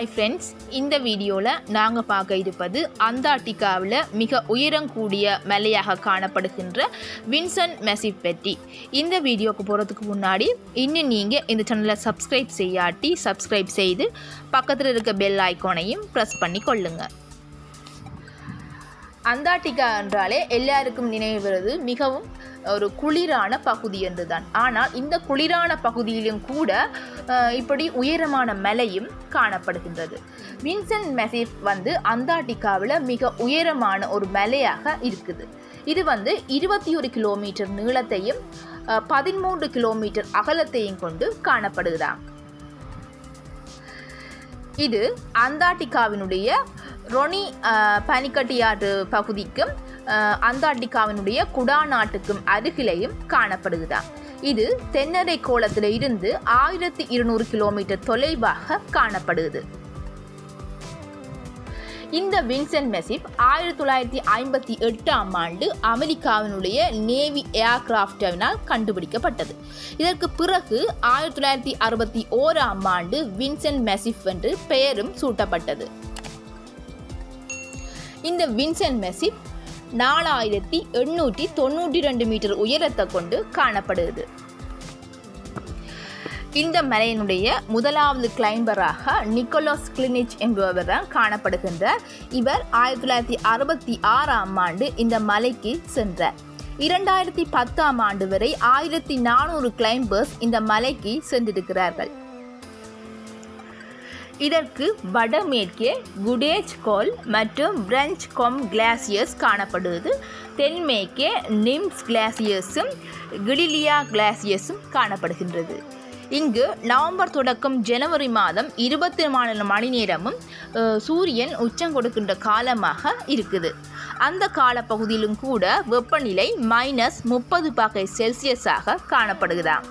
hi friends இந்த வீடியோவில் நாங்கள் பார்க்க இருப்பது அந்தார்டிகாவில் மிக உயரம் கூடிய மலையாக காணப்படுகின்ற வின்சன் மெசிவ் பற்றி இந்த வீடியோக்கு போகிறதுக்கு முன்னாடி இன்னும் நீங்கள் இந்த சேனலை சப்ஸ்கிரைப் செய்யாட்டி சப்ஸ்கிரைப் செய்து பக்கத்தில் இருக்க பெல் ஐக்கானையும் ப்ரெஸ் பண்ணி கொள்ளுங்கள் அந்தார்டிகா என்றாலே எல்லாருக்கும் நினைவு வருவது மிகவும் ஒரு குளிரான பகுதி என்றுதான் ஆனால் இந்த குளிரான பகுதியிலும் கூட அஹ், இப்படி உயரமான மலையும் காணப்படுகின்றது வின்சென்ட் மெசிப் வந்து அந்தார்டிகாவில் மிக உயரமான ஒரு மலையாக இருக்குது இது வந்து இருபத்தி ஒரு கிலோமீட்டர் நீளத்தையும் அஹ், பதிமூன்று கிலோமீட்டர் அகலத்தையும் கொண்டு காணப்படுகிறான் இது அந்தார்டிகாவினுடைய ரொனி அஹ், பனிக்கட்டியாறு பகுதிக்கும் அஹ், அந்தார்டிகாவினுடைய குடா நாட்டுக்கும் அருகிலேயும் காணப்படுகிறார் இது தென்னரை கோளத்தில் இருந்து ஆயிரத்தி இருநூறு கிலோமீட்டர் தொலைவாக காணப்படுகிறது இந்த வின்சென்ட் மெசிப் ஆயிரத்தி தொள்ளாயிரத்தி ஐம்பத்தி எட்டாம் ஆண்டு அமெரிக்காவினுடைய நேவி ஏர்கிராஃப்டினால் கண்டுபிடிக்கப்பட்டது இதற்கு பிறகு ஆயிரத்தி தொள்ளாயிரத்தி அறுபத்தி ஓராம் ஆண்டு வின்சென்ட் மெசிப் என்று பெயரும் சூட்டப்பட்டது இந்த வின்சென்ட் மெசிப் நாலாயிரத்தி எண்ணூற்றி தொண்ணூற்றி ரெண்டு மீட்டர் உயரத்தை கொண்டு காணப்படுகிறது இந்த மலையினுடைய முதலாவது கிளைம்பராக நிக்கோலஸ் கிளினிச் என்பவர் தான் காணப்படுகின்றார் இவர் ஆயிரத்தி தொள்ளாயிரத்தி அறுபத்தி ஆறாம் ஆண்டு இந்த மலைக்கு சென்றார் இரண்டாயிரத்தி பத்தாம் ஆண்டு வரை ஆயிரத்தி நானூறு கிளைம்பர்ஸ் இந்த மலைக்கு சென்றிருக்கிறார்கள் இதற்கு வடமேற்கே குடேஜ் கோல் மற்றும் பிரெஞ்ச் கொம் கிளாசியர்ஸ் காணப்படுவது தென்மேற்கே நிம்ஸ் கிளாசியர்ஸும் கிடிலியா கிளாசியர்ஸும் காணப்படுகின்றது இங்கு நவம்பர் தொடக்கம் ஜனவரி மாதம் இருபத்தி நாலு மணி நேரமும் அஹ், சூரியன் உச்சம் கொடுக்கின்ற காலமாக இருக்குது அந்த காலப்பகுதியிலும் கூட வெப்பநிலை மைனஸ் முப்பது பாகை செல்சியஸாக காணப்படுகிறான்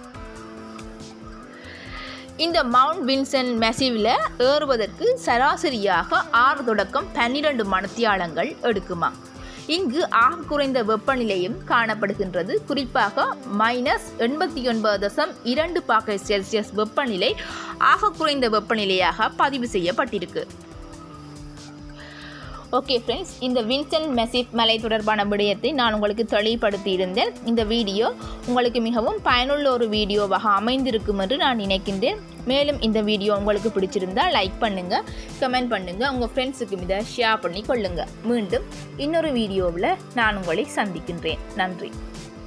இந்த மவுண்ட் வின்சென்ட் மெசிவில் ஏறுவதற்கு சராசரியாக ஆறு தொடக்கம் பன்னிரண்டு மணத்தியாலங்கள் எடுக்குமா இங்கு ஆக குறைந்த வெப்பநிலையும் காணப்படுகின்றது குறிப்பாக மைனஸ் எண்பத்தி ஒன்பது தசம் இரண்டு பாகை செல்சியஸ் வெப்பநிலை ஆக குறைந்த வெப்பநிலையாக பதிவு செய்யப்பட்டிருக்கு ஓகே ஃப்ரெண்ட்ஸ் இந்த வின்சென்ட் மெசிப் மலை தொடர்பான விடயத்தை நான் உங்களுக்கு தெளிவுபடுத்தி இருந்தேன் இந்த வீடியோ உங்களுக்கு மிகவும் பயனுள்ள ஒரு வீடியோவாக அமைந்திருக்கும் என்று நான் நினைக்கின்றேன் மேலும் இந்த வீடியோ உங்களுக்கு பிடிச்சிருந்தா லைக் பண்ணுங்கள் கமெண்ட் பண்ணுங்கள் உங்கள் ஃப்ரெண்ட்ஸுக்கும் இதை ஷேர் பண்ணி கொள்ளுங்கள் மீண்டும் இன்னொரு வீடியோவில் நான் உங்களை சந்திக்கின்றேன் நன்றி